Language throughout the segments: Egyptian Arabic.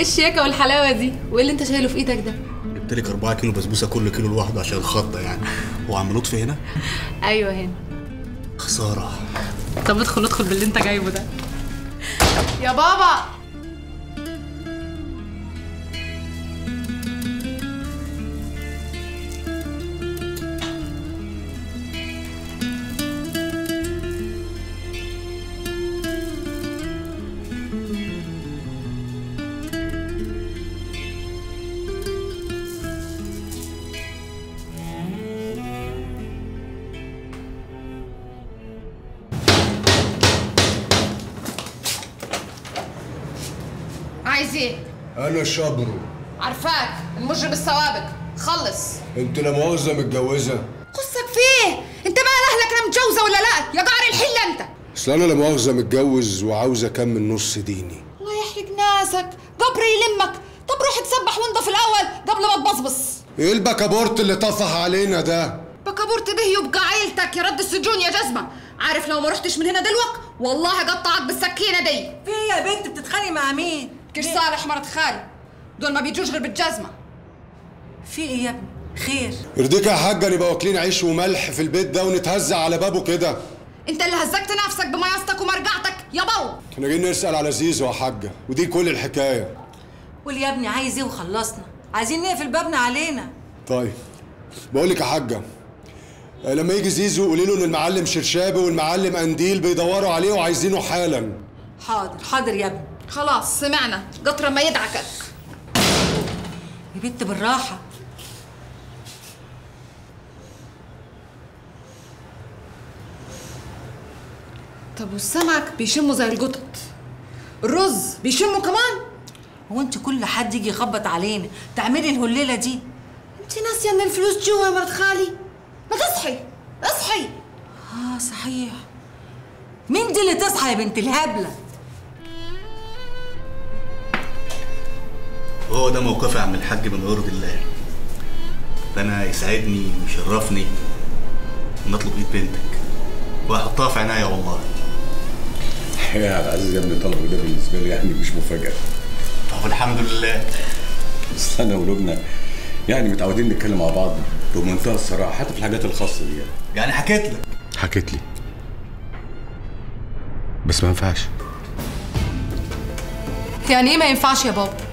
ايه الشياكه والحلاوه دي وايه اللي انت شايله في ايدك ده جبت لك 4 كيلو بسبوسه كل كيلو لوحده عشان الخطه يعني هو عم لطفي هنا ايوه هنا خساره طب ادخل ادخل باللي انت جايبه ده يا بابا عايز ايه؟ انا شبرو عارفاك المجرم السوابق خلص انت لا مؤاخذه متجوزه قصك فيه انت مال اهلك انا متجوزه ولا لا يا قعر الحل انت اصل انا لا مؤاخذه متجوز وعاوز اكمل نص ديني الله يحرق ناسك قبر يلمك طب روح تسبح وانضف الاول قبل ما تبصبص ايه البكابورت اللي طفح علينا ده بكابورت به يبقى عيلتك يا رد السجون يا جزمه عارف لو ما رحتش من هنا دلوقتي والله قطعك بالسكينه دي في إيه يا بنت بتتخانقي مع مين؟ كير صالح مرت خالي دول ما بيجوش غير بالجزمه في ايه يا ابني؟ خير يرضيك يا حاجه نبقى واكلين عيش وملح في البيت ده ونتهزق على بابه كده انت اللي هزقت نفسك بمياستك ومرجعتك يا بو احنا جايين نسال على زيزو يا حاجه ودي كل الحكايه قول يا ابني عايز ايه وخلصنا عايزين نقفل بابنا علينا طيب بقول لك يا حاجه آه، لما يجي زيزو قولي له ان المعلم شرشابي والمعلم قنديل بيدوروا عليه وعايزينه حالا حاضر حاضر يا ابني خلاص سمعنا قطره ما يدعكك يا بنت بالراحه طب والسمك بيشموا زي القطط الرز بيشموا كمان هو انت كل حد يجي يخبط علينا تعملي الهليله دي انت ناسيه ان الفلوس جوا يا مرت خالي ما تصحي اصحي اه صحيح مين دي اللي تصحى يا بنت الهبله وهو ده موقفي يا عم الحاج من ارض الله فانا يسعدني ويشرفني ان اطلب ايد بنتك واحطها في عناية والله يا عبد العزيز يا ابني طلبه ده بالنسبه لي يعني مش مفاجاه طب الحمد لله بس انا ولبنى يعني متعودين نتكلم مع بعض بمنتهى الصراحه حتى في الحاجات الخاصه دي يعني. يعني حكيت لك حكيت لي بس ما ينفعش يعني ايه ما ينفعش يا بابا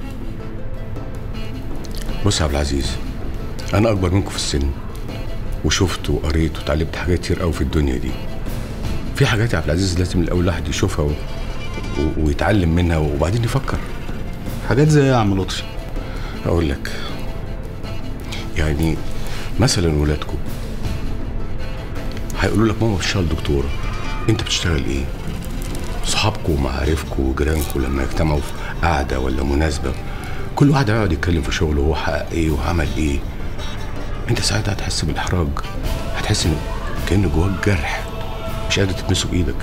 بص يا عبد العزيز انا اكبر منكم في السن وشفت وقريت وتعلمت حاجات كتير قوي في الدنيا دي في حاجات يا عبد العزيز لازم الاول الواحد يشوفها و... و... ويتعلم منها وبعدين يفكر حاجات زي ايه يا عم لطفي اقول لك يعني مثلا ولادكم هيقولوا لك ماما بتشتغل دكتوره انت بتشتغل ايه صحابكم ومعارفكم وجيرانكم لما يجتمعوا في قعده ولا مناسبه كل واحد هيقعد يتكلم في شغله وهو حقق ايه وعمل ايه انت ساعتها هتحس بالاحراج هتحس ان كان جواك جرح مش قادر تلمسه بايدك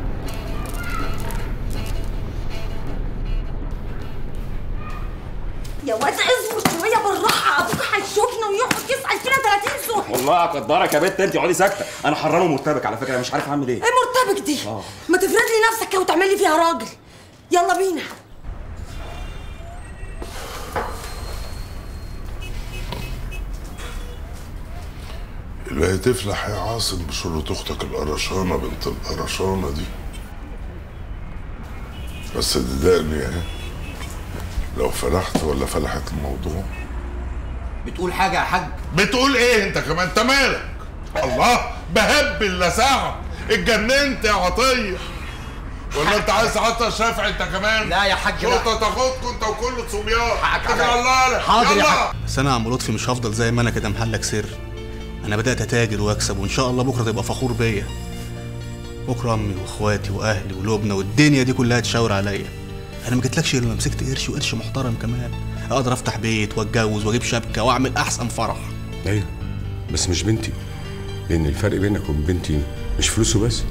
يا واد اصبر شويه بالراحه ابوك هيشوفنا ويقعد يسال فينا 30 سؤال والله اقدرك يا بنت انت اقعدي ساكته انا حران ومرتبك على فكره انا مش عارف اعمل ايه ايه مرتبك دي ما تفرد لي نفسك كده وتعمل لي فيها راجل يلا بينا اللي هتفلح يا عاصم بشرة اختك القرشانة بنت القرشانة دي بس صدقني اهي لو فلحت ولا فلحت الموضوع بتقول حاجة يا حاج بتقول ايه انت كمان انت مالك الله بهب اللساعة اتجننت يا عطية ولا انت عايز حتى الشافعي انت كمان لا يا حاج، لا. شرطة تاخدكم انت وكل صبيان حقك اتكل عليا. على الله حاضر يا يلا. حاج. بس انا يا عم لطفي مش هفضل زي ما انا كده محلك سر انا بدات اتاجر واكسب وان شاء الله بكره تبقى فخور بيا بكره امي واخواتي واهلي ولبنى والدنيا دي كلها تشاور عليا انا ما جيتلكش غير لما مسكت قرش وقرش محترم كمان اقدر افتح بيت واتجوز واجيب شبكه واعمل احسن فرح ايوه بس مش بنتي لان الفرق بينك وبين بنتي مش فلوسه بس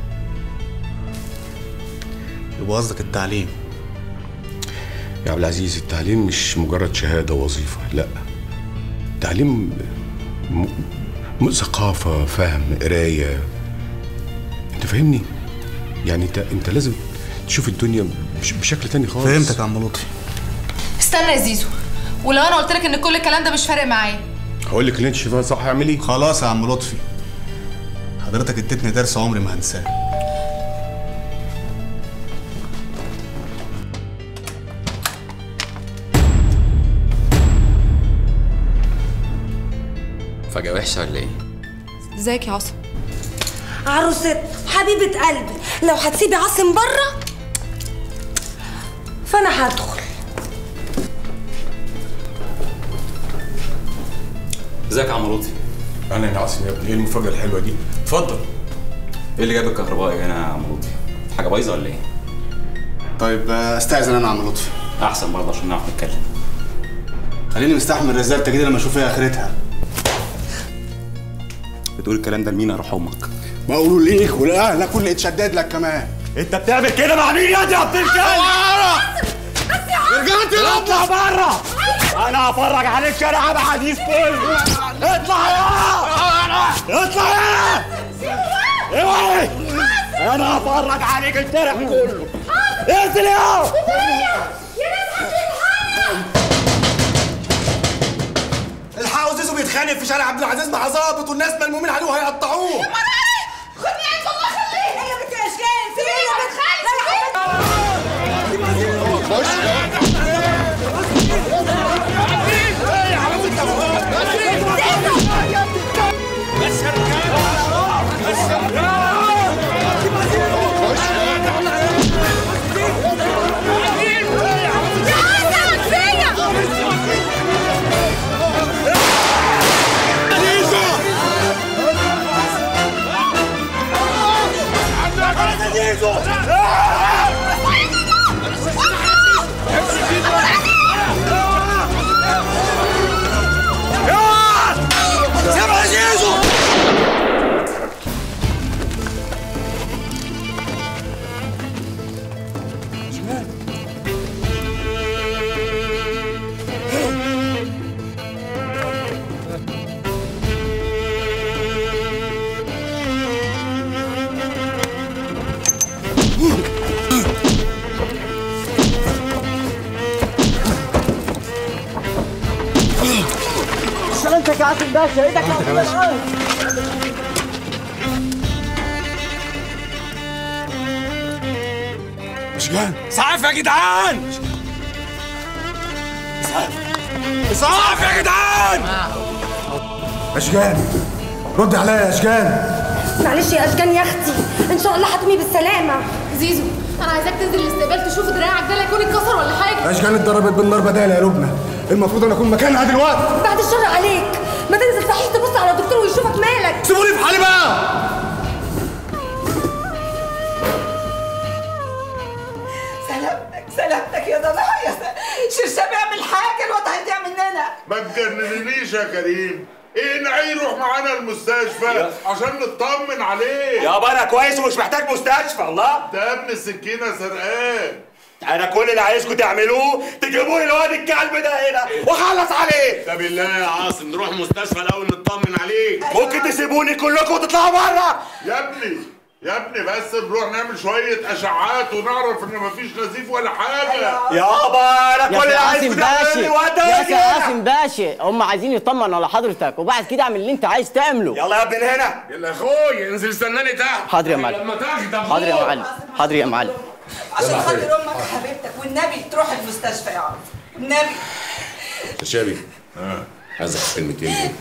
يبقى قصدك التعليم يا عبد العزيز التعليم مش مجرد شهاده وظيفه لا التعليم م... م... ثقافه فهم قرايه انت فاهمني يعني انت انت لازم تشوف الدنيا بش... بشكل تاني خالص فهمتك يا عم لطفي استنى يا زيزو ولو انا قلت لك ان كل الكلام ده مش فارق معايا هقول لك اللي انت شايفاه صح اعملي خلاص يا عم لطفي حضرتك اديتني درس عمري ما هنساه فجأة وحشة ولا ايه؟ ازيك يا عاصم عروست حبيبة قلبي لو هتسيبي عاصم بره فانا هدخل ازيك يا عم لطفي انا يا عاصم يا ابني ايه المفاجاه الحلوه دي اتفضل ايه اللي جاب الكهربائي هنا يا عم لطفي حاجه بايظه ولا ايه طيب آه، استاذن انا يا عم لطفي احسن برضه عشان نعرف نتكلم خليني مستحمل رسالتك دي لما اشوف ايه اخرتها بتقول الكلام ده لمين اروح امك ما اقولوا ليك ولاهلك واللي اتشدد لك كمان انت بتعمل كده مع مين يا دي عبد الكلب رجعت اطلع بره انا هفرج عليك شارع حديث كله اطلع يا اطلع يا اوعي انا هفرج عليك الشارع كله انزل يا الحقوا زيزو بيتخانق في شارع عبد العزيز مع ظابط والناس ملمومين عليه وهيقطعوه خدني عند الله خليه هي بنت اشكال هي بتخلي سلامتك يا عاصم باشا ايدك يا عاصم مشجان اسعاف يا جدعان اسعاف يا جدعان اشجان رد عليا يا اشجان معلش يا اشجان يا اختي ان شاء الله هتقومي بالسلامه زيزو انا عايزاك تنزل الاستقبال تشوف دراعك ده لا يكون اتكسر ولا حاجه اشجان اتضربت بالنار بدال يا لبنى المفروض انا اكون مكانها دلوقتي بعد الشر عليك ما تنزل صحيح تبص على الدكتور ويشوفك مالك سيبوني في حالي بقى سلامتك سلامتك يا ضنايا شرشاب يعمل حاجه الواد هيضيع مننا ما تجننيش يا كريم ايه نعي يروح معانا المستشفى عشان نطمن عليه يابا انا كويس ومش محتاج مستشفى الله ده ابن السكينه سرقان انا كل اللي عايزكم تعملوه تجيبوا لي الواد الكلب ده هنا واخلص عليه ده بالله يا عاصم نروح المستشفى الاول نطمن عليه ممكن تسيبوني كلكم وتطلعوا بره يا ابني يا ابني بس نروح نعمل شويه اشعاعات ونعرف ان مفيش نزيف ولا حاجه يابا انا كل اللي عايزكم تعملوا لي واد يا سي عاصم باشا هم عايزين يطمنوا على حضرتك وبعد كده اعمل اللي انت عايز تعمله يلا يا ابني من هنا يلا يا اخويا انزل استناني تحت حاضر يا معلم لما تاخد حاضر يا معلم حاضر يا معلم عشان خاطر امك وحبيبتك والنبي تروح المستشفى يا عم والنبي شابي عايزك في كلمتين دول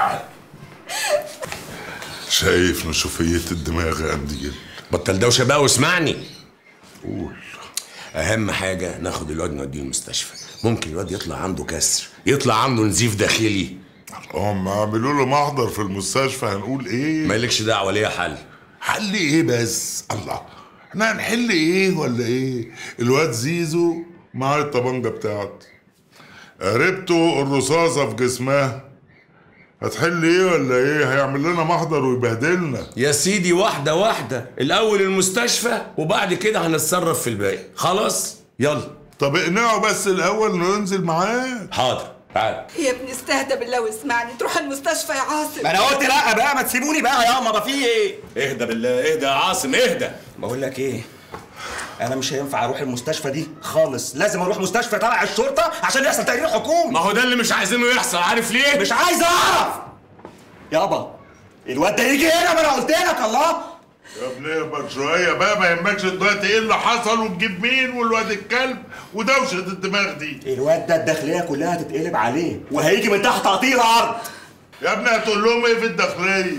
شايف نشوفيه الدماغ يا قنديل بطل دوشه بقى واسمعني قول اهم حاجه ناخد الواد نوديه المستشفى ممكن الواد يطلع عنده كسر يطلع عنده نزيف داخلي هم عملوا له محضر في المستشفى هنقول ايه مالكش دعوه ليا حل حل ايه بس الله احنا هنحل ايه ولا ايه الواد زيزو معاه الطبنجة بتاعته قربته الرصاصة في جسمها هتحل ايه ولا ايه هيعمل لنا محضر ويبهدلنا يا سيدي واحده واحده الاول المستشفى وبعد كده هنتصرف في الباقي خلاص يلا طب اقنعه بس الاول انه ينزل معاك حاضر تعال يا ابني استهدى بالله واسمعني تروح المستشفى يا عاصم ما انا قلت لا بقى ما تسيبوني بقى يا ما في ايه اهدى بالله اهدى يا عاصم اهدى بقول لك ايه انا مش هينفع اروح المستشفى دي خالص لازم اروح مستشفى تبع الشرطه عشان يحصل تقرير حكومي ما هو ده اللي مش عايزينه يحصل عارف ليه؟ مش عايز اعرف يابا الواد ده يجي هنا ما انا قلت لك الله يا ابني اهبط شويه بقى ما يهمكش دلوقتي ايه اللي حصل وتجيب مين والواد الكلب ودوشه الدماغ دي الواد ده الداخليه كلها هتتقلب عليه وهيجي من تحت تقطيع الارض يا ابني هتقول لهم ايه في الداخليه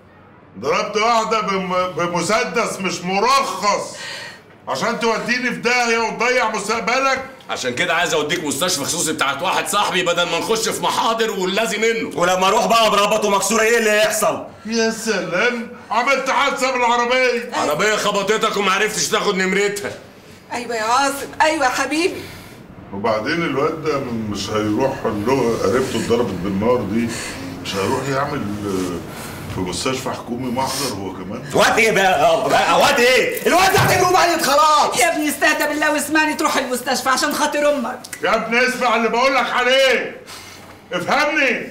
ضربت واحده بم- بمسدس مش مرخص عشان توديني في داهيه وتضيع مستقبلك عشان كده عايز اوديك مستشفى خصوصي بتاعت واحد صاحبي بدل ما نخش في محاضر واللازم منه ولما اروح بقى بربطه مكسوره ايه اللي هيحصل يا سلام عملت حادثه بالعربيه عربيه خبطتك ومعرفتش تاخد نمرتها ايوه يا عاصم ايوه يا حبيبي وبعدين الواد ده مش هيروح له قريبته اتضربت بالنار دي مش هيروح يعمل آه، في مستشفى حكومي محضر هو كمان واد ايه بقى يابا بقى واد ايه الواد ده هتبقوا ميت خلاص يا ابني استهدى بالله واسمعني تروح المستشفى عشان خاطر امك يا ابني اسمع اللي بقول لك عليه افهمني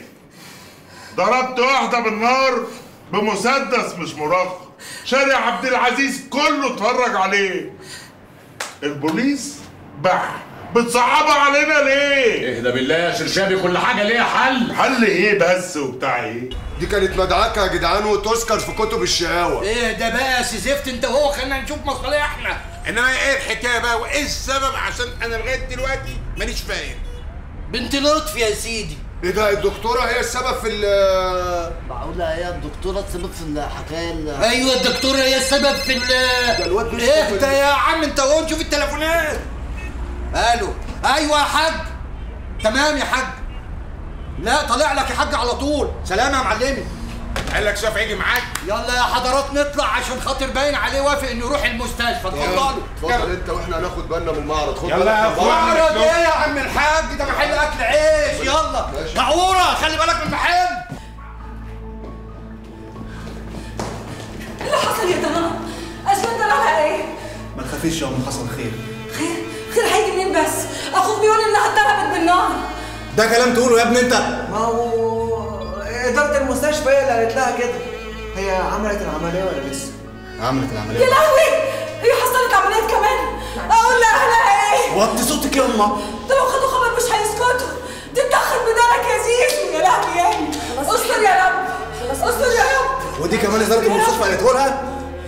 ضربت واحده بالنار بمسدس مش مرخص شارع عبد العزيز كله اتفرج عليه البوليس بح بتصعبها علينا ليه؟ اهدى بالله يا شرشابي كل حاجه ليها حل حل ايه بس وبتاع ايه؟ دي كانت مدعكه يا جدعان وتذكر في كتب الشقاوه ايه ده بقى يا سي زفت انت وهو خلينا نشوف مصالحنا انما ايه الحكايه بقى وايه السبب عشان انا لغايه دلوقتي مانيش فاهم بنت لطفي يا سيدي ايه ده الدكتوره هي السبب في ال معقولة هي الدكتورة تسبب في الحكاية ال- ايوه الدكتورة هي السبب في ال ده الواد مش اهدى يا عم انت وهو نشوف التليفونات الو ايوه يا حاج تمام يا حاج لا طالع لك يا حاج على طول سلام يا معلمي قال لك شاف يجي معاك يلا يا حضرات نطلع عشان خاطر باين عليه وافق انه يروح المستشفى اتفضلوا اتفضل انت واحنا هناخد بالنا من المعرض خد يلا بالك يا من اخوان المعرض. ايه يا عم الحاج ده محل اكل عيش يلا معوره خلي بالك من المحل اللي حصل يا ضنا اسود ضناها ايه ما تخافيش يا ام حصل خير خير خير هيجي منين بس اخوك بيقول انها اتضربت بالنار ده كلام تقوله يا ابني انت ما هو إدارة المستشفى هي اللي قالت لها كده هي عملت العملية ولا لسه؟ عملت يا العمليه لهوي هي حصلت عمليات كمان اقول لاهلها ايه وطي صوتك يا امه ده لو خدوا خبر مش هيسكتوا دي اتاخر بدالك يا زيزو يا لهوي يا ابني استر يا رب استر يا رب ودي كمان اداره المستشفى قالته لها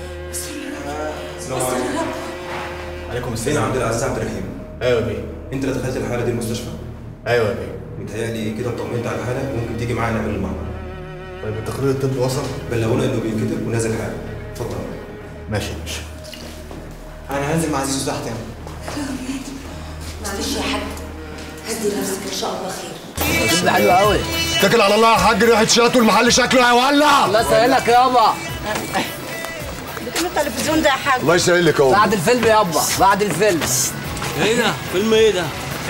السلام عليكم عليكم فين السلام عبد العزيز عبد الرحيم ايوه يا بيه انت اللي دخلت الحاله دي المستشفى ايوه يا بيه متهيألي كده اطمنت على الحاله ممكن تيجي معانا نعمل المعمل طيب التقرير الطبي وصل بلغونا انه بينكتب ونازل حاله اتفضل ماشي ماشي أنا هنزل مع زيزو تحت يعني معلش يا حاج هدي نفسك ان شاء الله خير ده حلو قوي اتكل على الله يا حاج ريحه شاته المحل شكله هيولع الله يسهلك يابا بتقول التلفزيون ده يا حاج الله يسهلك اهو بعد الفيلم يابا بعد الفيلم ايه ده؟ فيلم ايه ده؟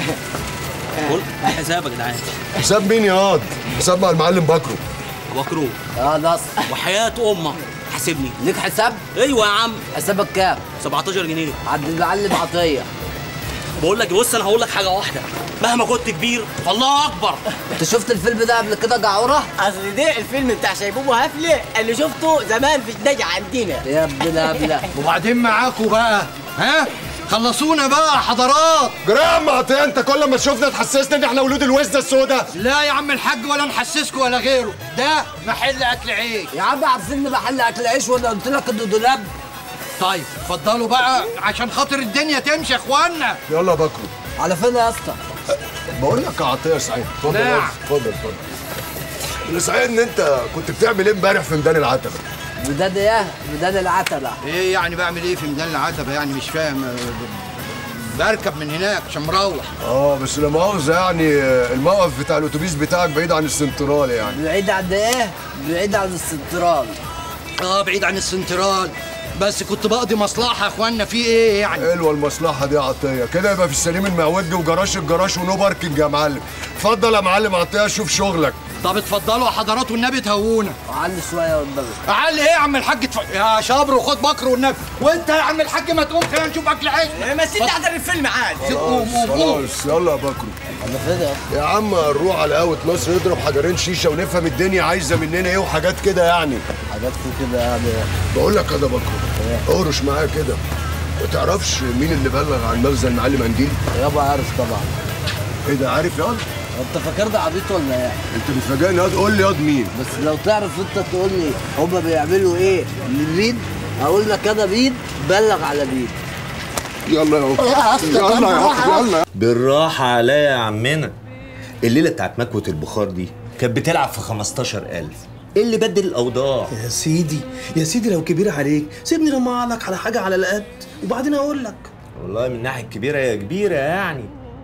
قول حسابك يا جدعان حساب مين يا واد؟ حساب مع المعلم بكرو بكرو اه نص وحياة امك حاسبني ليك حساب؟ ايوه يا عم حسابك كام؟ 17 جنيه عند المعلم عطية بقول لك بص انا هقول لك حاجه واحده مهما كنت كبير فالله اكبر انت شفت الفيلم ده قبل كده جعورة؟ اصل ده الفيلم بتاع شيبوب وهفله اللي شفته زمان في النجع عندنا يا ابن الهبلة وبعدين معاكوا بقى ها خلصونا بقى يا حضرات جرام عطيه انت كل ما تشوفنا تحسسنا ان احنا ولود الوزده السوداء لا يا عم الحاج ولا نحسسكوا ولا غيره ده محل اكل عيش يا عم عارفين محل اكل عيش ولا قلت لك انه دولاب طيب اتفضلوا بقى عشان خاطر الدنيا تمشي يا اخوانا يلا يا بكرو على فين يا اسطى؟ بقول لك يا عطيه سعيد اتفضل نعم. يا أستاذ، اتفضل اتفضل اللي صحيح ان انت كنت بتعمل ايه امبارح في ميدان العتبه ميدان ايه؟ ميدان العتبة ايه يعني بعمل ايه في ميدان العتبه يعني مش فاهم آه، بركب من هناك عشان مروح اه بس لا مؤاخذه يعني آه، الموقف بتاع الاتوبيس بتاعك بعيد عن السنترال يعني بعيد عن ايه؟ بعيد عن السنترال اه بعيد عن السنترال بس كنت بقضي مصلحه يا اخوانا في ايه يعني حلوه المصلحه دي يا عطيه كده يبقى في السليم المعوج وجراش الجراش ونو باركنج يا معلم اتفضل يا معلم عطيه شوف شغلك طب اتفضلوا يا حضرات والنبي تهوونا علي شويه والنبي علي ايه يا عم الحاج اتف... يا شبر وخد بكر والنبي وانت يا عم الحاج ما تقوم خلينا نشوف اكل عيش ما سيبني احضر الفيلم عادي قوم قوم قوم خلاص يلا يا بكرو على فين يا يا عم نروح على قهوه نصر نضرب حجرين شيشه ونفهم الدنيا عايزه مننا ايه وحاجات كده يعني حاجات في كده يعني بقول لك يا ده بكرو اقرش معايا كده ما تعرفش مين اللي بلغ عن مخزن المعلم قنديل؟ يابا عارف طبعا ايه ده عارف ياض؟ انت فاكرني عبيط ولا ايه؟ انت بتفاجئني ياض قول لي ياض مين؟ بس لو تعرف انت تقول لي هما بيعملوا ايه لبيد اقول لك انا بيد بلغ على بيد يلا يا يلا يا أخي، يلا بالراحة عليا يا عمنا الليلة بتاعت مكوة البخار دي كانت بتلعب في 15000 ايه اللي بدل الأوضاع؟ يا سيدي يا سيدي لو كبير عليك سيبني لما اقعلك على حاجه على القد وبعدين اقول لك والله من ناحية كبيرة يا كبيرة يعني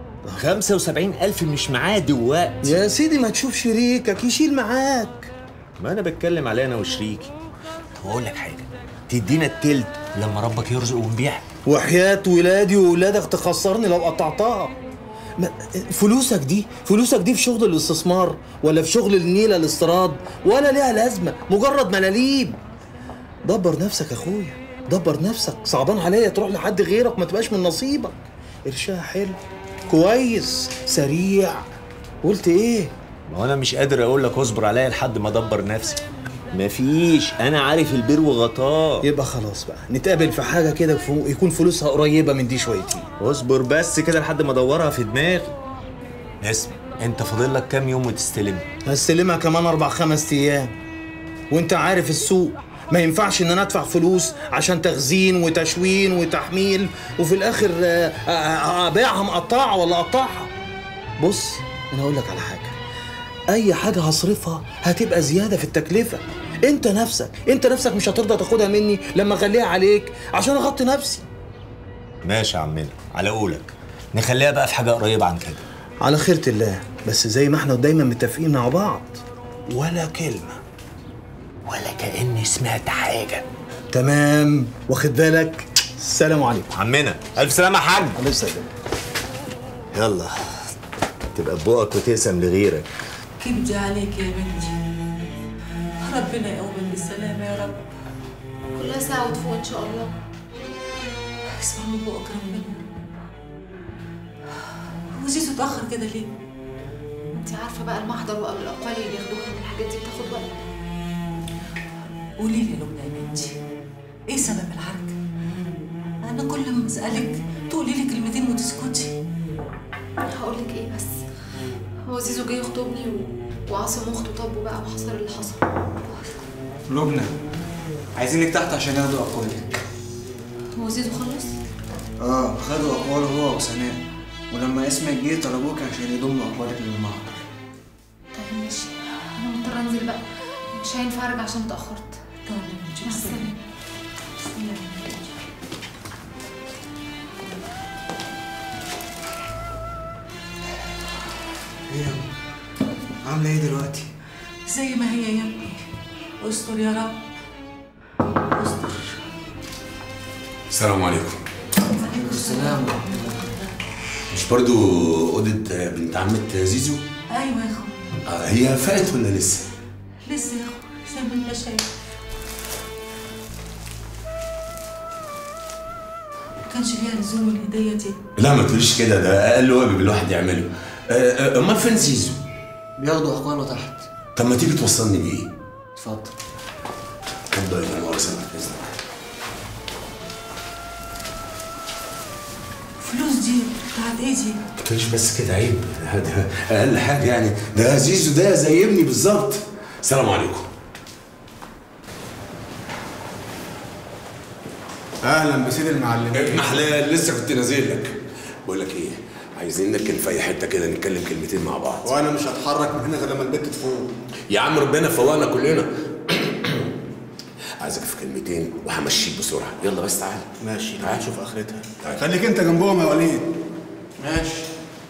75000 مش معاه دلوقتي يا سيدي ما تشوف شريكك يشيل معاك ما أنا بتكلم عليه أنا وشريكي طب أقول لك حاجة تدينا التلت لما ربك يرزق ونبيع وحياة ولادي وولادك تخسرني لو قطعتها ما فلوسك دي فلوسك دي في شغل الاستثمار ولا في شغل النيله الاستيراد ولا ليها لازمه مجرد ملاليم دبر نفسك يا اخويا دبر نفسك صعبان عليا تروح لحد غيرك ما تبقاش من نصيبك قرشها حلو كويس سريع قلت ايه ما هو أنا مش قادر أقول لك اصبر عليا لحد ما أدبر نفسي مفيش أنا عارف البير وغطاه يبقى خلاص بقى نتقابل في حاجه كده فو- يكون فلوسها قريبه من دي شويتين اصبر بس كده لحد ما ادورها في دماغي اسمع انت فاضل لك كام يوم وتستلم هستلمها كمان اربع خمس ايام وانت عارف السوق ما ينفعش ان انا ادفع فلوس عشان تخزين وتشوين وتحميل وفي الاخر آه، آه، آه، ابيعها مقطعه ولا اقطعها بص انا اقول لك على حاجه اي حاجه هصرفها هتبقى زياده في التكلفه انت نفسك انت نفسك مش هترضى تاخدها مني لما اخليها عليك عشان اغطي نفسي ماشي يا عمنا على قولك نخليها بقى في حاجه قريبه عن كده على خيرة الله بس زي ما احنا دايما متفقين مع بعض ولا كلمه ولا كاني سمعت حاجه تمام واخد بالك السلام عليكم عمنا الف سلامه يا حاج الله يسلمك يلا تبقى ببقك وتقسم لغيرك كبدي عليك يا بنتي ربنا يقومك بالسلامة يا رب كلها ساعة وتفوق إن شاء الله اسمع من بقك ربنا وزيزو اتأخر كده ليه؟ انت عارفة بقى المحضر وقبل الأقوال اللي بياخدوها من الحاجات دي بتاخد وقت قولي لي يا لبنى يا بنتي ايه سبب الحركة؟ أنا كل ما أسألك تقولي لي كلمتين وتسكتي هقول لك ايه بس هو زيزو جه يخطبني و... وعاصم اخته طب بقى وحصل اللي حصل لبنى عايزينك تحت عشان ياخدوا اقوالك هو زيزو خلص اه خدوا اقواله هو وسناء ولما اسمك جه طلبوك عشان يضموا اقوالك للمحضر طيب ماشي انا مضطرة انزل بقى مش هينفع ارجع عشان اتأخرت طيب مع السلامة ايه يا أم؟ عامله ايه دلوقتي زي ما هي يا ابني استر يا رب استر السلام عليكم عليكم السلام مش برضو أوضة بنت عمة زيزو؟ ايوه يا اخو آه هي فاتت ولا لسه؟ لسه يا اخو زي ما انت شايف كانش ليها لزوم الهدية دي لا ما تقوليش كده ده أقل واجب الواحد يعمله آه، آه، أمال فين زيزو؟ بياخدوا اقواله تحت طب ما تيجي توصلني بيه؟ اتفضل اتفضل يا مؤاخذة بعد إذنك فلوس دي بتاعت ايه دي؟ ما تقوليش بس كده عيب ده أقل حاجة يعني ده زيزو ده زي ابني بالظبط السلام عليكم اهلا بسيد المعلم ابن حلال لسه كنت نازل لك بقول لك ايه عايزين نركن في اي حته كده نتكلم كلمتين مع بعض وانا مش هتحرك من هنا غير لما البت تفوق يا عم ربنا فوقنا كلنا عايزك في كلمتين وهمشيك بسرعه يلا بس تعال ماشي تعال نشوف اخرتها خليك انت جنبهم يا وليد ماشي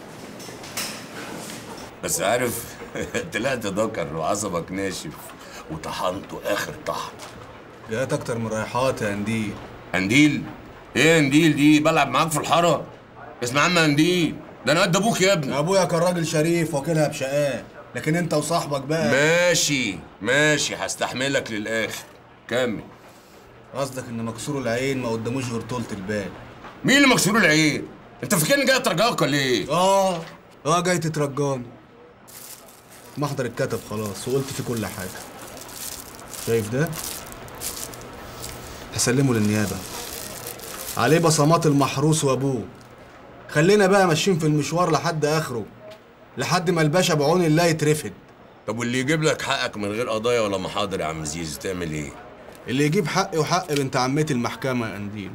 بس عارف طلعت ذكر وعصبك ناشف وطحنته اخر طحن جات اكتر من رايحات يا انديل قنديل ايه قنديل دي بلعب معاك في الحاره اسمع عم قنديل ده انا قد ابوك يا ابني ابويا كان راجل شريف واكلها بشقاه لكن انت وصاحبك بقى ماشي ماشي هستحملك للاخر كمل قصدك ان مكسور العين ما قداموش غير طولة البال مين اللي مكسور العين انت فاكرني جاي اترجاك ولا ايه اه اه جاي تترجاني محضر اتكتب خلاص وقلت فيه كل حاجه شايف ده هسلمه للنيابه عليه بصمات المحروس وابوه خلينا بقى ماشيين في المشوار لحد اخره لحد ما الباشا بعون الله يترفد طب واللي يجيب لك حقك من غير قضايا ولا محاضر يا عم زيزو تعمل ايه؟ اللي يجيب حقي وحق بنت عمتي المحكمة يا قنديل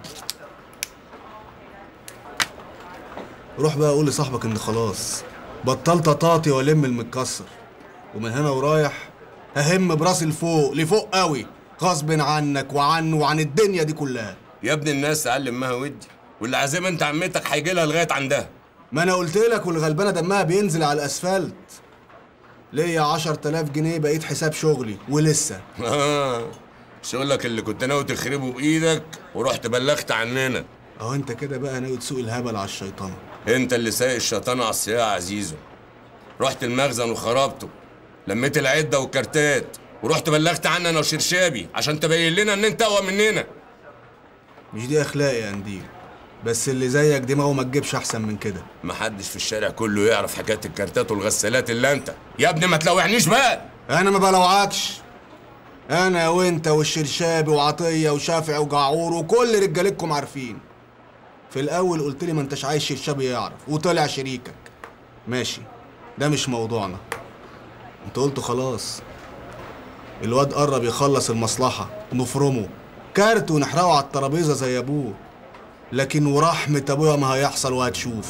روح بقى قول لصاحبك ان خلاص بطلت اطاطي والم المتكسر ومن هنا ورايح ههم براسي لفوق لفوق قوي غصب عنك وعنه وعن الدنيا دي كلها يا ابن الناس تعلم مها ودي واللي عازمه انت عمتك هيجي لها لغايه عندها ما انا قلت لك والغلبانه دمها بينزل على الاسفلت ليا 10000 جنيه بقيت حساب شغلي ولسه آه شغلك اللي كنت ناوي تخربه بايدك ورحت بلغت عننا اهو انت كده بقى ناوي تسوق الهبل على الشيطان انت اللي سايق الشيطان على الصياعه يا عزيزو رحت المخزن وخربته لميت العده والكارتات ورحت بلغت عننا انا وشرشابي عشان تبين لنا ان انت اقوى مننا مش دي اخلاقي يا قنديل بس اللي زيك دماغه ما تجيبش احسن من كده محدش في الشارع كله يعرف حكايه الكارتات والغسالات الا انت يا ابني ما تلوعنيش بقى انا ما بلوعكش انا وانت والشرشابي وعطيه وشافع وجعور وكل رجالتكم عارفين في الاول قلت لي ما انتش عايز شرشابي يعرف وطلع شريكك ماشي ده مش موضوعنا انت قلت خلاص الواد قرب يخلص المصلحه نفرمه كارت ونحرقه على الترابيزه زي ابوه لكن ورحمه ابويا ما هيحصل وهتشوف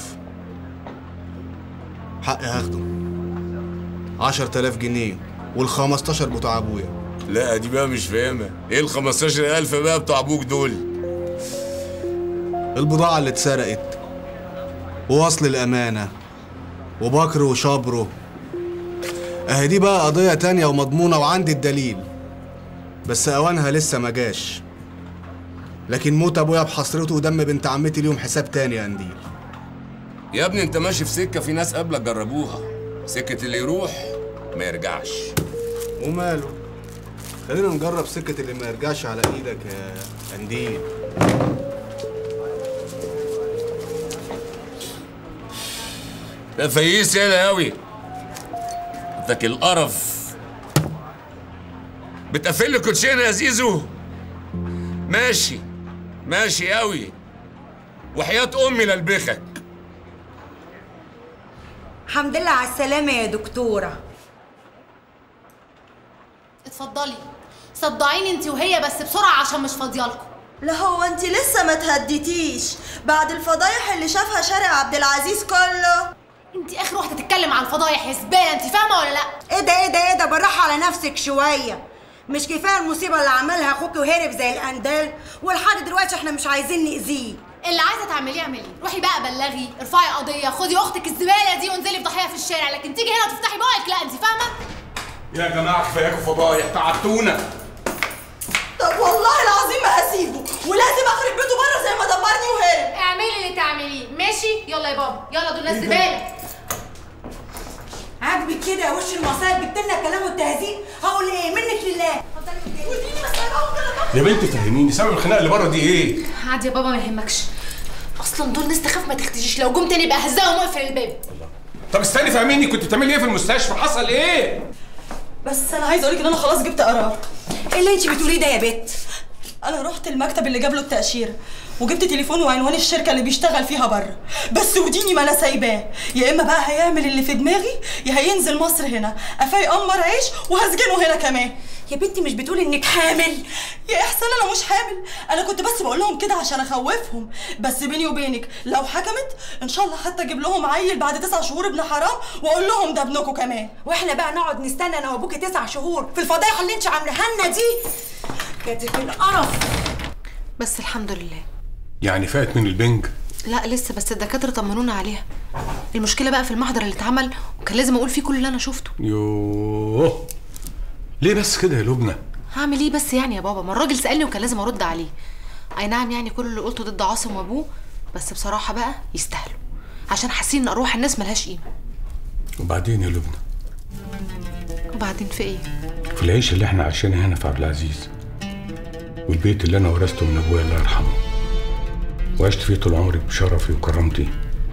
حقي هاخده عشر تلاف جنيه والخمستاشر بتوع ابويا لا دي بقى مش فاهمها ايه ال 15000 بقى بتوع ابوك دول البضاعة اللي اتسرقت ووصل الأمانة وبكر وشبره أهي دي بقى قضية تانية ومضمونة وعندي الدليل بس أوانها لسه ما جاش لكن موت أبويا بحسرته ودم بنت عمتي ليهم حساب تاني يا قنديل يا ابني انت ماشي في سكه في ناس قبلك جربوها سكه اللي يروح ما يرجعش وماله خلينا نجرب سكة اللي ما يرجعش على إيدك يا قنديل ده فييس يالا قوي ادك القرف بتقفل لي كوتشينه يا زيزو ماشي ماشي قوي وحياة امي للبخك الحمد لله على السلامة يا دكتورة اتفضلي صدعيني انت وهي بس بسرعه عشان مش فاضيالكم لا هو انت لسه ما تهديتيش بعد الفضايح اللي شافها شارع عبد العزيز كله انت اخر واحده تتكلم عن الفضايح يا زباله انت فاهمه ولا لا ايه ده ايه ده ايه ده بالراحة على نفسك شوية مش كفاية المصيبة اللي عملها اخوك وهرب زي الأندال ولحد دلوقتي احنا مش عايزين نأذيه اللي عايزه تعمليه اعمليه روحي بقى بلغي ارفعي قضيه خدي اختك الزباله دي وانزلي فضحيها في الشارع لكن تيجي هنا وتفتحي بقك لا انت فاهمه يا جماعه كفاياكم فضايح تعبتونا طب والله العظيم ما هسيبه ولازم اخرب بيته بره زي ما دمرني وهرب اعملي اللي تعمليه ماشي يلا يا بابا يلا دول ناس زباله عاجبك كده يا وش المصايب جبت لنا الكلام والتهزيق هقول ايه منك لله يا بنت فهميني سبب الخناقه اللي بره دي ايه عادي يا بابا ما يهمكش اصلا دول ناس تخاف ما تختشيش لو جم تاني بقى هزقهم واقفل الباب طب استني فهميني كنت بتعملي ايه في المستشفى حصل ايه بس انا عايزه اقولك ان انا خلاص جبت قرار ايه اللي انت بتقوليه ده يا بت انا رحت المكتب اللي جاب له التاشيره وجبت تليفون وعنوان الشركه اللي بيشتغل فيها بره بس وديني ما انا سايباه يا اما بقى هيعمل اللي في دماغي يا هينزل مصر هنا قفا يقمر عيش وهسجنه هنا كمان يا بنتي مش بتقولي انك حامل يا احسان انا مش حامل انا كنت بس بقول لهم كده عشان اخوفهم بس بيني وبينك لو حكمت ان شاء الله حتى اجيب لهم عيل بعد تسع شهور ابن حرام واقول لهم ده ابنكم كمان واحنا بقى نقعد نستنى انا وابوكي تسع شهور في الفضايح اللي انت عاملاها لنا دي كانت في القرف بس الحمد لله يعني فات من البنج لا لسه بس الدكاتره طمنونا عليها المشكله بقى في المحضر اللي اتعمل وكان لازم اقول فيه كل اللي انا شفته يوه ليه بس كده يا لبنى هعمل ايه بس يعني يا بابا ما الراجل سالني وكان لازم ارد عليه اي نعم يعني كل اللي قلته ضد عاصم وابوه بس بصراحه بقى يستاهلوا عشان حاسين ان ارواح الناس ملهاش قيمه وبعدين يا لبنى وبعدين في ايه في العيش اللي احنا عايشينها هنا في عبد العزيز والبيت اللي انا ورثته من ابويا الله يرحمه وعشت فيه طول عمري بشرفي وكرامتي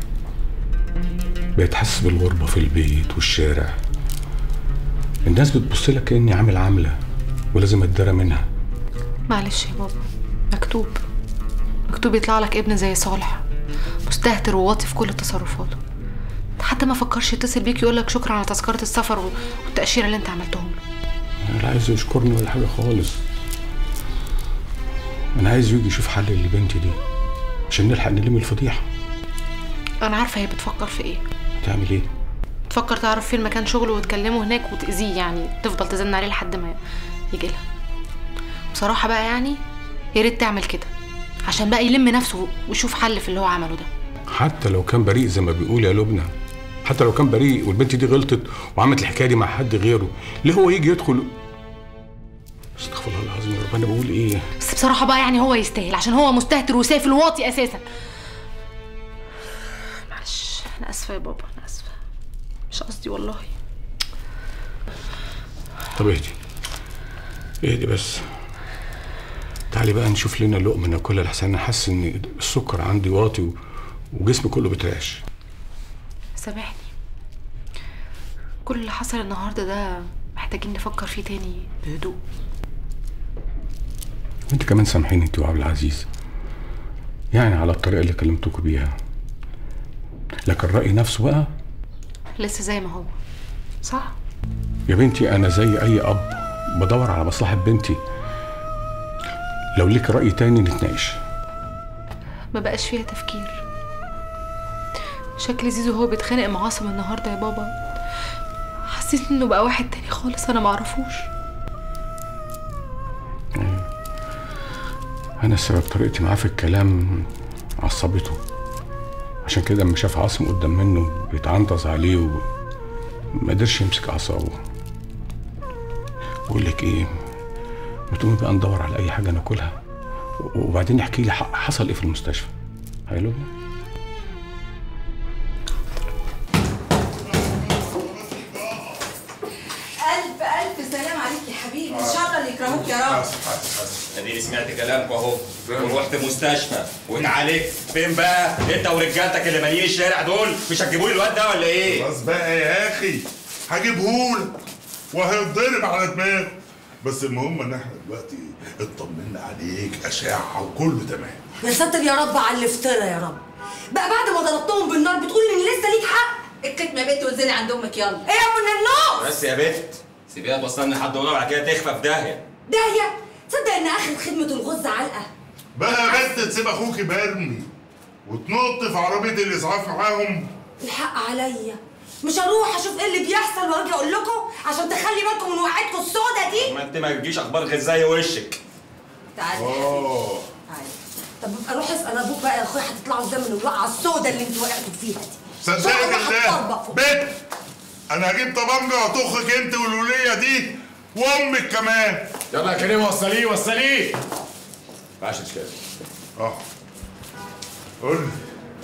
بقيت حاسس بالغربة في البيت والشارع الناس بتبص لك كأني عامل عاملة ولازم اتدرى منها معلش يا بابا مكتوب مكتوب يطلع لك ابن زي صالح مستهتر وواطي في كل تصرفاته حتى ما فكرش يتصل بيك يقول لك شكرا على تذكره السفر و- والتاشيره اللي انت عملتهم له انا لا عايز يشكرني ولا حاجه خالص انا عايز يجي يشوف حل لبنتي دي عشان نلحق نلم الفضيحه انا عارفه هي بتفكر في ايه تعمل ايه تفكر تعرف فين مكان شغله وتكلمه هناك وتأذيه يعني تفضل تزن عليه لحد ما يجي لها بصراحة بقى يعني يا ريت تعمل كده عشان بقى يلم نفسه ويشوف حل في اللي هو عمله ده حتى لو كان بريء زي ما بيقول يا لبنى حتى لو كان بريء والبنت دي غلطت وعملت الحكايه دي مع حد غيره ليه هو يجي يدخل استغفر الله العظيم يا رب انا بقول ايه بس بصراحة بقى يعني هو يستاهل عشان هو مستهتر وسافل وواطي أساسا معلش أنا آسفة يا بابا أنا آسفة مش قصدي والله طب اهدي اهدي بس تعالي بقى نشوف لنا لقمه ناكلها لحسن انا حاسس ان السكر عندي واطي و- وجسمي كله بترعش سامحني كل اللي حصل النهاردة ده محتاجين نفكر فيه تاني بهدوء وانت كمان سامحيني انت وعبد العزيز يعني على الطريقه اللي كلمتكم بيها لكن الراي نفسه بقى لسه زي ما هو صح؟ يا بنتي انا زي اي اب بدور على مصلحه بنتي لو ليك راي تاني نتناقش ما بقاش فيها تفكير شكل زيزو هو بيتخانق مع عاصم النهارده يا بابا حسيت انه بقى واحد تاني خالص انا معرفوش انا السبب طريقتي معاه في الكلام عصبته عشان كده لما شاف عاصم قدام منه بيتعنطز عليه وما قدرش يمسك اعصابه بقول لك ايه ما تقومي بقى ندور على اي حاجه ناكلها وبعدين احكي لي ح- حصل ايه في المستشفى حلو ألف ألف سلام عليك يا حبيبي إن شاء الله اللي يكرهوك يا رب اديني سمعت كلامكم اهو ورحت مستشفى واتعالجت فين بقى انت ورجالتك اللي مالين الشارع دول مش هتجيبوا لي الواد ده ولا ايه خلاص بقى يا اخي هجيبهولك وهيتضرب على دماغه بس المهم ان احنا دلوقتي اطمنا عليك اشعه وكله تمام يا ساتر يا رب على الافتراء يا رب بقى بعد ما ضربتهم بالنار بتقول ان لسه ليك حق الكتمة يا بنت وانزلي عند امك يلا ايه يا ام النار بس يا بت سيبيها توصلني لحد هنا وبعد كده تخفى في داهيه داهيه تصدق ان اخر خدمه الغز علقه بقى بنت تسيب اخوك مرمي وتنط في عربيه الاسعاف معاهم الحق عليا مش هروح اشوف ايه اللي بيحصل واجي اقول لكم عشان تخلي بالكم من وقعتكم السودا دي ما انت ما تجيش اخبار غير زي وشك تعالي اه تعالي طب ابقى روح اسال ابوك بقى يا اخويا هتطلعوا ازاي من الوقعه السودا اللي انتوا وقعتوا فيها دي صدقني شكلك بالله هتطربق فوق. بنت انا هجيب طبنجه واطخك انت والوليه دي وامك كمان يلا يا كريم وصليه وصليه ما ينفعش كده اه قول لي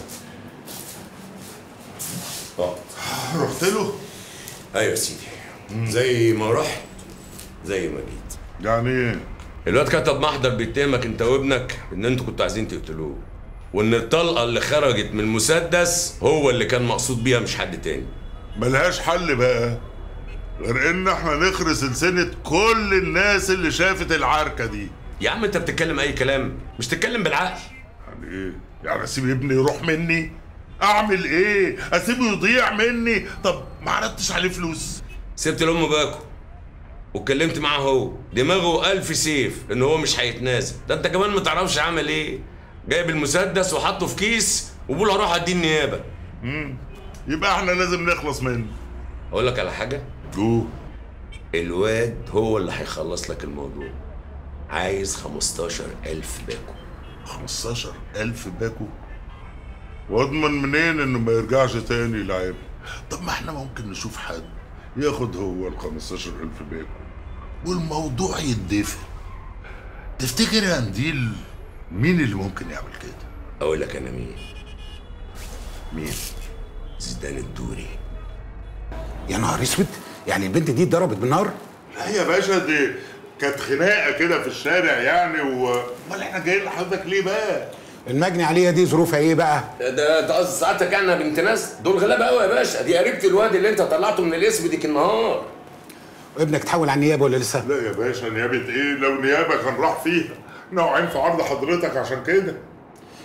اه رحت له ايوه يا سيدي زي ما رحت زي ما جيت يعني ايه الواد كتب محضر بيتهمك انت وابنك ان انتوا كنتوا عايزين تقتلوه وان الطلقه اللي خرجت من المسدس هو اللي كان مقصود بيها مش حد تاني ملهاش حل بقى غير ان احنا نخرس سلسله كل الناس اللي شافت العركه دي يا عم انت بتتكلم اي كلام مش تتكلم بالعقل يعني ايه يعني اسيب ابني يروح مني اعمل ايه اسيبه يضيع مني طب ما عرضتش عليه فلوس سبت لام باكو واتكلمت معاه هو دماغه ألف سيف ان هو مش هيتنازل ده انت كمان ما تعرفش عمل ايه جايب المسدس وحطه في كيس وبقول هروح ادي النيابه امم يبقى احنا لازم نخلص منه اقول لك على حاجه جو الواد هو اللي هيخلص لك الموضوع عايز 15000 باكو 15000 باكو واضمن منين انه ما يرجعش تاني يلعب طب ما احنا ممكن نشوف حد ياخد هو ال 15000 باكو والموضوع يتدفن تفتكر يا قنديل مين اللي ممكن يعمل كده؟ اقول لك انا مين مين؟ زيدان الدوري يا نهار اسود يعني البنت دي اتضربت بالنار لا يا باشا دي كانت خناقه كده في الشارع يعني و امال احنا جايين لحضرتك ليه بقى؟ المجني عليها دي ظروفها ايه بقى ده ده قصد سعادتك يعني يا بنت ناس دول غلابه قوي يا باشا دي قريبه الواد اللي انت طلعته من الاسم ديك النهار وابنك اتحول على النيابه ولا لسه لا يا باشا نيابه ايه لو نيابه كان راح فيها نوعين في عرض حضرتك عشان كده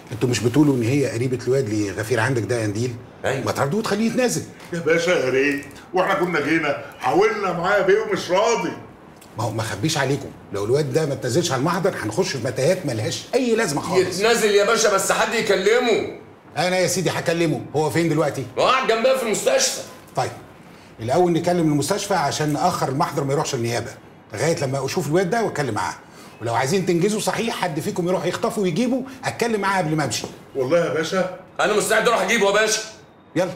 انتوا مش بتقولوا ان هي قريبه الواد اللي غفير عندك ده يا نديل أيوة. ما تاخدوه تخليه يتنازل يا باشا يا ريت واحنا كنا جينا حاولنا معاه بيه ومش راضي ما هو ما اخبيش عليكم لو الواد ده ما اتنازلش على المحضر هنخش في متاهات ملهاش اي لازمه خالص يتنازل يا باشا بس حد يكلمه انا يا سيدي هكلمه هو فين دلوقتي هو قاعد جنبها في المستشفى طيب الاول نكلم المستشفى عشان ناخر المحضر ما يروحش النيابه لغايه لما اشوف الواد ده واتكلم معاه ولو عايزين تنجزوا صحيح حد فيكم يروح يخطفه ويجيبه اتكلم معاه قبل ما امشي والله يا باشا انا مستعد اروح اجيبه يا باشا يلا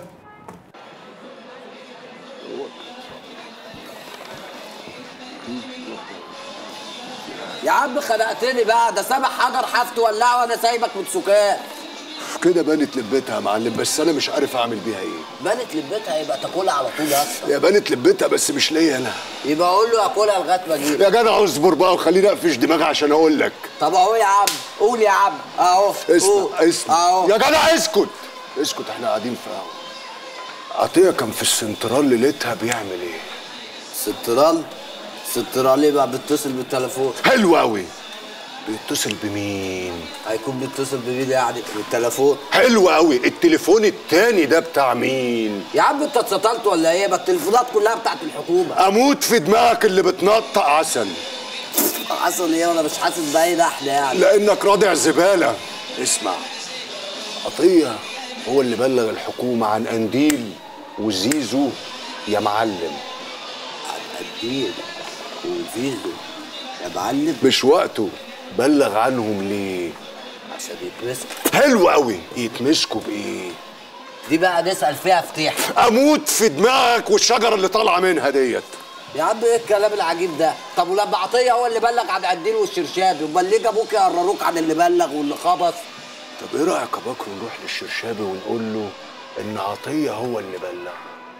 يا عم خنقتني بقى ده سامح حجر حفت ولعه وانا سايبك من سكان كده بانت لبتها يا معلم بس انا مش عارف اعمل بيها ايه بنت لبتها يبقى تاكلها على طول يا اسطى يا بانت لبتها بس مش ليا انا يبقى اقول له اكلها لغايه ما اجيلك يا جدع اصبر بقى وخليني اقفش دماغي عشان اقول لك طب اهو يا عم قول يا عم اهو اسمع قول. اسمع اهو يا جدع اسكت اسكت احنا قاعدين في قهوه عطيه كان في السنترال ليلتها بيعمل ايه سنترال سنترال ايه بقى بيتصل بالتليفون حلو قوي بيتصل بمين هيكون بيتصل بمين يعني بالتليفون حلو قوي التليفون التاني ده بتاع مين يا عم انت اتسطلت ولا ايه ما التليفونات كلها بتاعت الحكومه اموت في دماغك اللي بتنطق عسل حصل ايه وانا مش حاسس باي نحله يعني لانك رادع زباله اسمع عطيه هو اللي بلغ الحكومه عن قنديل وزيزو يا معلم قنديل وزيزو يا معلم مش وقته بلغ عنهم ليه عشان يتمسكوا حلو قوي يتمسكوا بايه دي بقى نسال فيها فتيح اموت في دماغك والشجره اللي طالعه منها ديت يا عم ايه الكلام العجيب ده طب ولما عطيه هو اللي بلغ عن قنديل والشرشابي امال ليه جابوك يقرروك عن اللي بلغ واللي خبط طب ايه رايك يا بكر نروح للشرشابي ونقول له ان عطيه هو اللي بلغ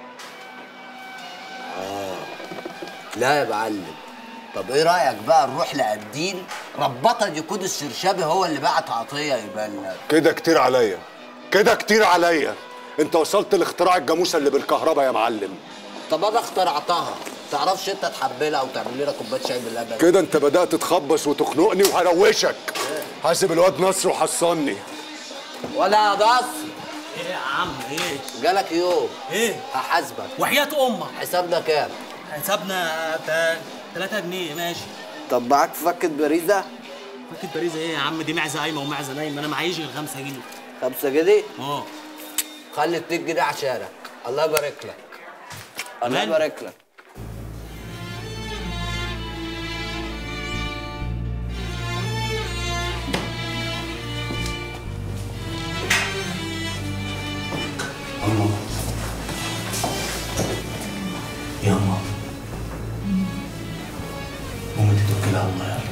اه لا يا معلم طب ايه رايك بقى نروح لقنديل ربطا يكون الشرشابي هو اللي بعت عطيه يبلغ كده كتير عليا كده كتير عليا انت وصلت لاختراع الجاموسه اللي بالكهرباء يا معلم طب انا اخترعتها تعرفش انت تحملها وتعمل لنا كوبايه شاي باللبن كده انت بدات تخبص وتخنقني وهروشك حاسب الواد نصر وحصني ولا يا نصر ايه يا عم ايه جالك يوم ايه هحاسبك وحياة امك حسابنا كام حسابنا تا- 3 جنيه ماشي طب معاك فكة باريزة فكرة باريزة ايه يا عم دي معزة قايمة ومعزة نايمة انا معيش غير 5 جنيه 5 جنيه اه خلي 2 جنيه عشانك الله يبارك لك الله كمان؟ يبارك لك أما يا أما أمي تتوكل على الله يا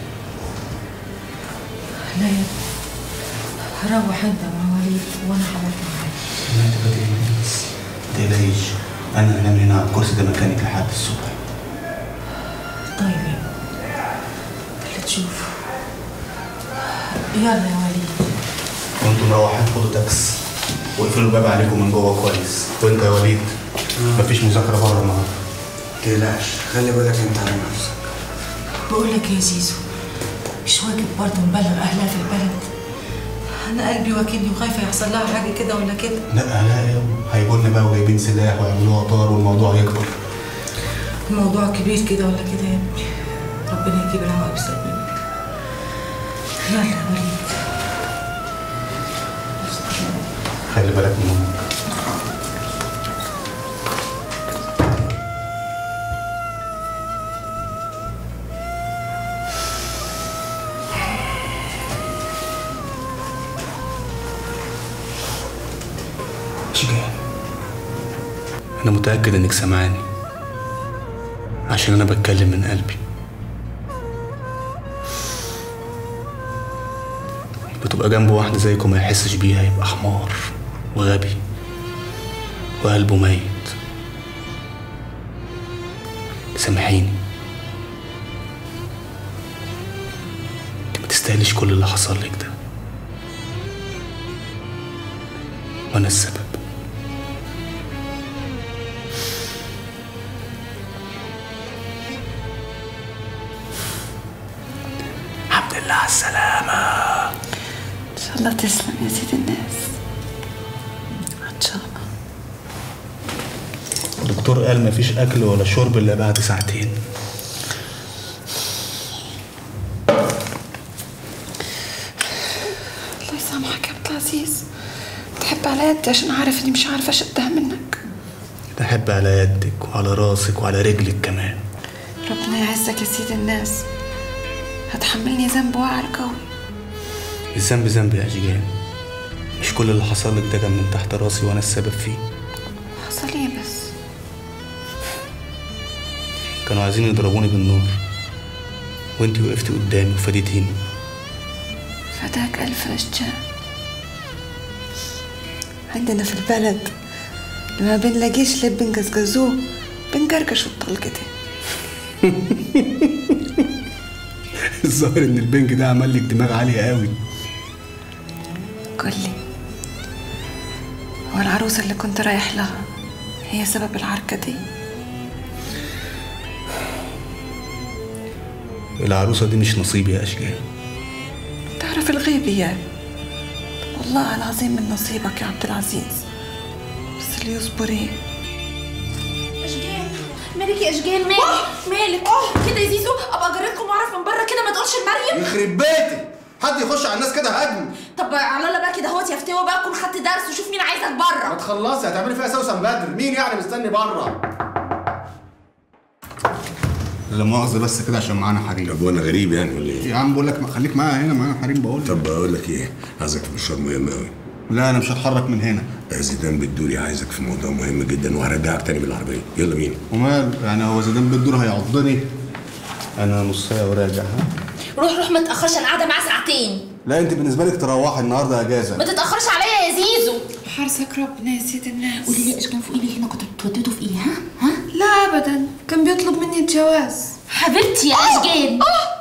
رب لا يا روح انت مع وليد وانا حضرت معاك ما انت بدري بس ما تقلقيش انا هنام هنا على الكرسي ده مكانك لحد الصبح طيب يا اللي تشوفه يلا يا وليد وانتوا مروحين خدوا تاكس واقفلوا الباب عليكم من جوه كويس وانت يا وليد مفيش مذاكره بره النهارده تقلقش خلي بالك انت على نفسك بقول لك يا زيزو مش واجب برضه نبلغ اهلها في البلد انا قلبي واكلني وخايفه يحصل لها حاجه كده ولا كده لا لا يا هيجوا لنا بقى وجايبين سلاح ويعملوا طار والموضوع يكبر الموضوع كبير كده ولا كده يا ابني ربنا يجيب الهواء بسبب يلا يا وليد خلي بالك من امك شجاع انا متاكد انك سامعاني عشان انا بتكلم من قلبي بتبقى جنب واحدة زيكم ما يحسش بيها يبقى حمار وغبي وقلبه ميت سامحيني انت ما تستاهليش كل اللي حصل لك ده وانا السبب الحمد لله على السلامة الله تسلم يا سيد الناس ان شاء الله الدكتور قال مفيش اكل ولا شرب الا بعد ساعتين الله يسامحك يا عبد العزيز تحب على يدي عشان عارف اني مش عارفه اشدها منك بحب على يدك وعلى راسك وعلى رجلك كمان ربنا يعزك يا سيد الناس هتحملني ذنب واعر قوي الذنب ذنب يا اشجان مش كل اللي حصل لك ده كان من تحت راسي وانا السبب فيه حصل ايه بس كانوا عايزين يضربوني بالنار وانتي وقفتي قدامي وفاديتيني فداك ألف أشجان عندنا في البلد لما بنلاقيش لب بنقزقزوه بنقرقش الطلقتين الظاهر ان البنج ده عمل لك دماغ عالية قوي قول لي هو العروسة اللي كنت رايح لها هي سبب العركة دي العروسة دي مش نصيبي يا اشجان تعرف الغيب يا والله العظيم من نصيبك يا عبد العزيز بس اللي يصبر ايه اشجان مالك يا اشجان مالك مالك كده يا زيزو ابقى اجريكم واعرف من بره كده ما تقولش لمريم يخرب بيتي حد يخش على الناس كده هجم طب على الله بقى كده اهوت يا فتوى بقى تكون خدت درس وشوف مين عايزك ما بره تخلصي هتعملي فيها سوسن بدر مين يعني مستني بره لا مؤاخذة بس كده عشان معانا حريم طب وانا غريب يعني ولا ايه؟ يا عم بقول لك خليك معايا هنا معانا حريم بقول لك طب بقول لك ايه؟ عايزك في مشوار مهم قوي لا انا مش هتحرك من هنا زيدان بالدوري عايزك في موضوع مهم جدا وهرجعك تاني بالعربيه يلا بينا ومال يعني هو زيدان بالدور هيعضني انا نص ساعة وراجع ها روح روح ما تاخرش انا قاعده معاه ساعتين لا انت بالنسبة لك تروحي النهارده اجازة ما تتاخرش عليا يا زيزو حارسك ربنا يا سيد الناس قولي لي اشجان فوقي لي هنا كنت بتودده في ايه ها ها لا ابدا كان بيطلب مني الجواز حبيبتي يا اشجان اه